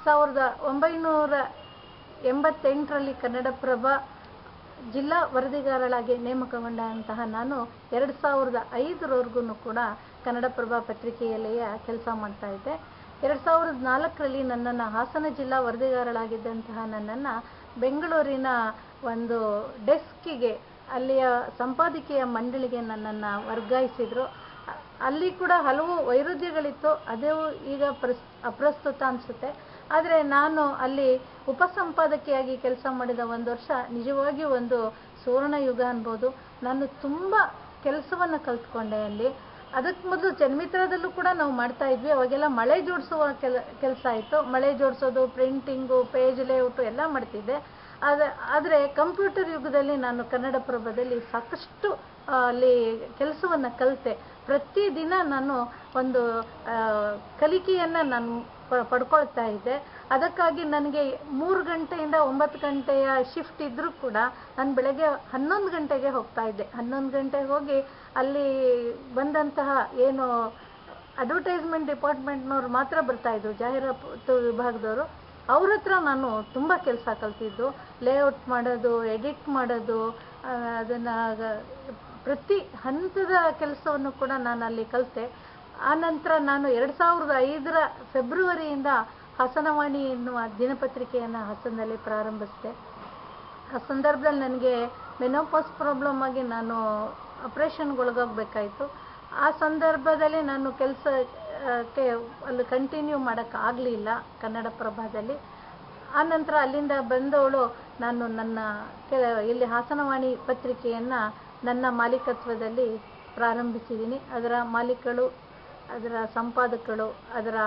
ಸಾವಿರದ ಒಂಬೈನೂರ ಎಂಬತ್ತೆಂಟರಲ್ಲಿ ಕನ್ನಡಪ್ರಭ ಜಿಲ್ಲಾ ವರದಿಗಾರಳಾಗಿ ನೇಮಕಗೊಂಡಂತಹ ನಾನು ಎರಡು ಸಾವಿರದ ಐದರವರೆಗೂ ಕೂಡ ಕನ್ನಡಪ್ರಭ ಪತ್ರಿಕೆಯಲ್ಲಿಯ ಕೆಲಸ ಮಾಡ್ತಾ ಇದ್ದೆ ಎರಡು ಸಾವಿರದ ನಾಲ್ಕರಲ್ಲಿ ನನ್ನನ್ನು ಹಾಸನ ಜಿಲ್ಲಾ ವರದಿಗಾರಳಾಗಿದ್ದಂತಹ ನನ್ನನ್ನು ಬೆಂಗಳೂರಿನ ಒಂದು ಡೆಸ್ಕಿಗೆ ಅಲ್ಲಿಯ ಸಂಪಾದಕೀಯ ಮಂಡಳಿಗೆ ನನ್ನನ್ನು ವರ್ಗಾಯಿಸಿದರು ಅ- ಅಲ್ಲಿ ಕೂಡ ಹಲವು ವೈರುಧ್ಯಗಳಿತ್ತು ಅದು ಈಗ ಪ್ರಸ್ ಅಪ್ರಸ್ತುತ ಅನಿಸುತ್ತೆ ಆದರೆ ನಾನು ಅಲ್ಲಿ ಉಪಸಂಪಾದಕಿಯಾಗಿ ಕೆಲಸ ಮಾಡಿದ ಒಂದು ವರ್ಷ ನಿಜವಾಗಿಯೂ ಒಂದು ಸುವರ್ಣ ಯುಗ ಅನ್ಬೋದು ನಾನು ತುಂಬ ಕೆಲಸವನ್ನು ಕಲ್ತ್ಕೊಂಡೆ ಅಲ್ಲಿ ಅದಕ್ಕೆ ಮೊದಲು ಜನ್ಮಿತ್ರದಲ್ಲೂ ಕೂಡ ನಾವು ಮಾಡ್ತಾ ಇದ್ವಿ ಅವಾಗೆಲ್ಲ ಮಳೆ ಜೋಡಿಸುವ ಕೆಲ ಕೆಲಸ ಇತ್ತು ಮಳೆ ಜೋಡಿಸೋದು ಪ್ರಿಂಟಿಂಗು ಪೇಜ್ ಲೇಔಟು ಎಲ್ಲ ಮಾಡ್ತಿದ್ದೆ ಆದ ಆದರೆ ಕಂಪ್ಯೂಟರ್ ಯುಗದಲ್ಲಿ ನಾನು ಕನ್ನಡಪ್ರಭದಲ್ಲಿ ಸಾಕಷ್ಟು ಆ, ಅಲ್ಲಿ ಕೆಲಸವನ್ನು ಕಲಿತೆ ಪ್ರತಿದಿನ ನಾನು ಒಂದು ಆ, ಕಲಿಕೆಯನ್ನು ನಾನು ಪ- ಪಡ್ಕೊಳ್ತಾ ಇದ್ದೆ ಅದಕ್ಕಾಗಿ ನನಗೆ ಮೂರು ಗಂಟೆಯಿಂದ ಒಂಬತ್ತು ಗಂಟೆಯ ಶಿಫ್ಟ್ ಇದ್ದರೂ ಕೂಡ ನಾನು ಬೆಳಗ್ಗೆ ಹನ್ನೊಂದು ಗಂಟೆಗೆ ಹೋಗ್ತಾ ಇದ್ದೆ ಹನ್ನೊಂದು ಗಂಟೆಗೆ ಹೋಗಿ ಅಲ್ಲಿ ಬಂದಂತಹ ಏನು ಅಡ್ವರ್ಟೈಸ್ಮೆಂಟ್ ಡಿಪಾರ್ಟ್ಮೆಂಟ್ನವ್ರು ಮಾತ್ರ ಬರ್ತಾ ಇದ್ರು ಜಾಹೀರಾತು ವಿಭಾಗದವರು ಅವ್ರ ಹತ್ರ ನಾನು ತುಂಬ ಕೆಲಸ ಕಲ್ತಿದ್ದು ಲೇಔಟ್ ಮಾಡೋದು ಎಡಿಟ್ ಮಾಡೋದು ಆ, ಅದನ್ನ ಗ- ಪ್ರತಿ ಹಂತದ ಕೆಲಸವನ್ನು ಕೂಡ ನಾನು ಅಲ್ಲಿ ಕಲಿತೆ ಆನಂತರ ನಾನು ಎರಡು ಸಾವಿರದ ಐದರ ಫೆಬ್ರವರಿಯಿಂದ ಹಾಸನವಾಣಿ ಎನ್ನುವ ದಿನಪತ್ರಿಕೆಯನ್ನು ಹಾಸನದಲ್ಲಿ ಪ್ರಾರಂಭಿಸಿದೆ ಆ ಸಂದರ್ಭದಲ್ಲಿ ನನಗೆ ಮೆನೋಪಾಸ್ ಪ್ರಾಬ್ಲಮ್ ಆಗಿ ನಾನು ಆಪ್ರೇಷನ್ಗೊಳಗಾಗಬೇಕಾಯಿತು ಆ ಸಂದರ್ಭದಲ್ಲಿ ನಾನು ಕೆಲಸಕ್ಕೆ ಅಲ್ಲಿ ಕಂಟಿನ್ಯೂ ಮಾಡೋಕ್ಕಾಗಲಿಲ್ಲ ಕನ್ನಡ ಪ್ರಭಾದಲ್ಲಿ ಆನಂತರ ಅಲ್ಲಿಂದ ಬಂದವಳು ನಾನು ನನ್ನ ಕೆಲ ಇಲ್ಲಿ ಹಾಸನವಾಣಿ ಪತ್ರಿಕೆಯನ್ನು ನನ್ನ ಮಾಲೀಕತ್ವದಲ್ಲಿ ಪ್ರಾರಂಭಿಸಿದ್ದೀನಿ ಅದರ ಮಾಲೀಕಳು ಅದರ ಸಂಪಾದಕಳು ಅದರ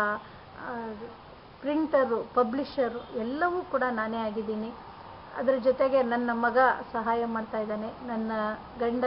ಪ್ರಿಂಟರು ಪಬ್ಲಿಷರು ಎಲ್ಲವೂ ಕೂಡ ನಾನೇ ಆಗಿದ್ದೀನಿ ಅದರ ಜೊತೆಗೆ ನನ್ನ ಮಗ ಸಹಾಯ ಮಾಡ್ತಾ ಇದ್ದಾನೆ ನನ್ನ ಗಂಡ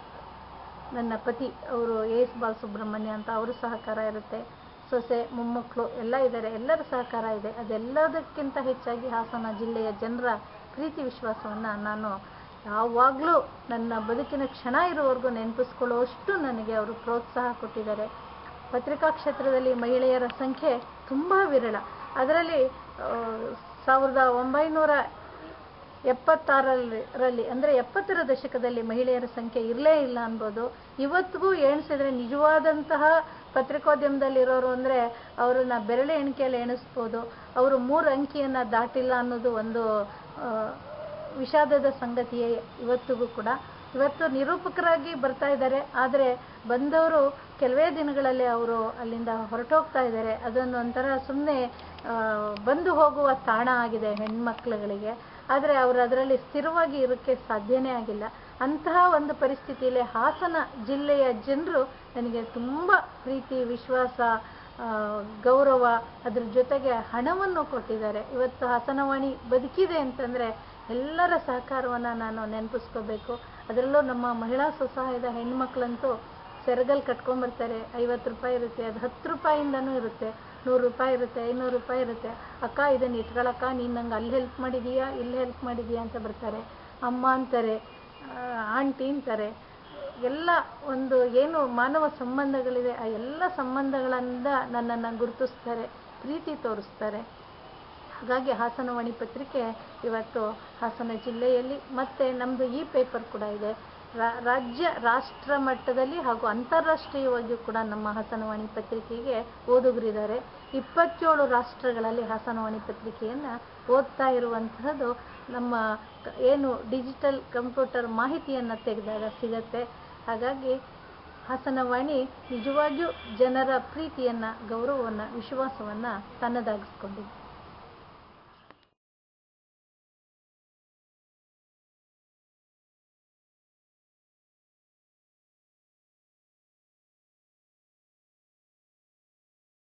ನನ್ನ ಪತಿ ಅವರು ಎ ಎಸ್ ಬಾಲಸುಬ್ರಹ್ಮಣ್ಯ ಅಂತ ಅವರು ಸಹಕಾರ ಇರುತ್ತೆ ಸೊಸೆ ಮೊಮ್ಮಕ್ಕಳು ಎಲ್ಲ ಇದ್ದಾರೆ ಎಲ್ಲರ ಸಹಕಾರ ಇದೆ ಅದೆಲ್ಲದಕ್ಕಿಂತ ಹೆಚ್ಚಾಗಿ ಹಾಸನ ಜಿಲ್ಲೆಯ ಜನರ ಪ್ರೀತಿ ವಿಶ್ವಾಸವನ್ನು ನಾನು ಯಾವಾಗಲೂ ನನ್ನ ಬದುಕಿನ ಕ್ಷಣ ಇರುವವರೆಗೂ ನೆನಪಿಸ್ಕೊಳ್ಳುವಷ್ಟು ನನಗೆ ಅವರು ಪ್ರೋತ್ಸಾಹ ಕೊಟ್ಟಿದ್ದಾರೆ ಪತ್ರಿಕಾ ಕ್ಷೇತ್ರದಲ್ಲಿ ಮಹಿಳೆಯರ ಸಂಖ್ಯೆ ತುಂಬ ವಿರಳ ಅದರಲ್ಲಿ ಆ, ಸಾವಿರದ ಒಂಬೈನೂರ ಎಪ್ಪತ್ತಾರರಲ್ಲಿ ರಲ್ಲಿ ಅಂದರೆ ಎಪ್ಪತ್ತರ ದಶಕದಲ್ಲಿ ಮಹಿಳೆಯರ ಸಂಖ್ಯೆ ಇರಲೇ ಇಲ್ಲ ಅನ್ಬೋದು ಇವತ್ತಿಗೂ ಎಣಿಸಿದ್ರೆ ನಿಜವಾದಂತಹ ಪತ್ರಿಕೋದ್ಯಮದಲ್ಲಿರೋರು ಅಂದರೆ ಅವರನ್ನ ಬೆರಳೆ ಎಣಿಕೆಯಲ್ಲಿ ಎಣಿಸ್ಬೋದು ಅವರು ಮೂರು ಅಂಕಿಯನ್ನು ದಾಟಿಲ್ಲ ಅನ್ನೋದು ಒಂದು ಆ, ವಿಷಾದದ ಸಂಗತಿಯೇ ಇವತ್ತಿಗೂ ಕೂಡ ಇವತ್ತು ನಿರೂಪಕರಾಗಿ ಬರ್ತಾ ಇದ್ದಾರೆ ಆದರೆ ಬಂದವರು ಕೆಲವೇ ದಿನಗಳಲ್ಲೇ ಅವರು ಅಲ್ಲಿಂದ ಹೊರಟೋಗ್ತಾ ಇದ್ದಾರೆ ಅದನ್ನು ಒಂಥರ ಸುಮ್ಮನೆ ಬಂದು ಹೋಗುವ ತಾಣ ಆಗಿದೆ ಹೆಣ್ಮಕ್ಳುಗಳಿಗೆ ಆದರೆ ಅವರು ಅದರಲ್ಲಿ ಸ್ಥಿರವಾಗಿ ಇರೋಕ್ಕೆ ಸಾಧ್ಯನೇ ಆಗಿಲ್ಲ ಅಂತಹ ಒಂದು ಪರಿಸ್ಥಿತಿಯಲ್ಲಿ ಹಾಸನ ಜಿಲ್ಲೆಯ ಜನರು ನನಗೆ ತುಂಬ ಪ್ರೀತಿ ವಿಶ್ವಾಸ ಆ, ಗೌರವ ಅದ್ರ ಜೊತೆಗೆ ಹಣವನ್ನು ಕೊಟ್ಟಿದ್ದಾರೆ ಇವತ್ತು ಹಾಸನವಾಣಿ ಬದುಕಿದೆ ಅಂತಂದರೆ ಎಲ್ಲರ ಸಹಕಾರವನ್ನು ನಾನು ನೆನಪಿಸ್ಕೋಬೇಕು ಅದರಲ್ಲೂ ನಮ್ಮ ಮಹಿಳಾ ಸ್ವಸಹಾಯದ ಹೆಣ್ಮಕ್ಳಂತೂ ಸೆರಗಲ್ ಕಟ್ಕೊಂಬರ್ತಾರೆ ಐವತ್ತು ರೂಪಾಯಿ ಇರುತ್ತೆ ಅದು ಹತ್ತು ರೂಪಾಯಿಂದನೂ ಇರುತ್ತೆ ನೂರು ರೂಪಾಯಿ ಇರುತ್ತೆ ಐನೂರು ರೂಪಾಯಿ ಇರುತ್ತೆ ಅಕ್ಕ ಇದನ್ನು ಇಟ್ಕೊಳಕ್ಕ ನೀನು ನಂಗೆ ಅಲ್ಲಿ ಹೆಲ್ಪ್ ಮಾಡಿದೀಯಾ ಇಲ್ಲಿ ಹೆಲ್ಪ್ ಮಾಡಿದೀಯಾ ಅಂತ ಬರ್ತಾರೆ ಅಮ್ಮ ಅಂತಾರೆ ಆ, ಆಂಟಿ ಅಂತಾರೆ ಎಲ್ಲ ಒಂದು ಏನು ಮಾನವ ಸಂಬಂಧಗಳಿದೆ ಆ ಎಲ್ಲ ಸಂಬಂಧಗಳಿಂದ ನನ್ನನ್ನು ಗುರುತಿಸ್ತಾರೆ ಪ್ರೀತಿ ತೋರಿಸ್ತಾರೆ ಹಾಗಾಗಿ ಹಾಸನವಾಣಿ ಪತ್ರಿಕೆ ಇವತ್ತು ಹಾಸನ ಜಿಲ್ಲೆಯಲ್ಲಿ ಮತ್ತು ನಮ್ಮದು ಈ ಪೇಪರ್ ಕೂಡ ಇದೆ ರಾ- ರಾಜ್ಯ ರಾಷ್ಟ್ರ ಮಟ್ಟದಲ್ಲಿ ಹಾಗೂ ಅಂತಾರಾಷ್ಟ್ರೀಯವಾಗಿಯೂ ಕೂಡ ನಮ್ಮ ಹಾಸನವಾಣಿ ಪತ್ರಿಕೆಗೆ ಓದುಗರಿದ್ದಾರೆ ಇಪ್ಪತ್ತೇಳು ರಾಷ್ಟ್ರಗಳಲ್ಲಿ ಹಾಸನವಾಣಿ ಪತ್ರಿಕೆಯನ್ನು ಓದ್ತಾ ಇರುವಂತಹದ್ದು ನಮ್ಮ ಕ- ಏನು ಡಿಜಿಟಲ್ ಕಂಪ್ಯೂಟರ್ ಮಾಹಿತಿಯನ್ನು ತೆಗೆದಾಗ ಸಿಗತ್ತೆ ಹಾಗಾಗಿ ಹಾಸನವಾಣಿ ನಿಜವಾಗಿಯೂ ಜನರ ಪ್ರೀತಿಯನ್ನು ಗೌರವವನ್ನು ವಿಶ್ವಾಸವನ್ನು ತನ್ನದಾಗಿಸ್ಕೊಂಡಿದೆ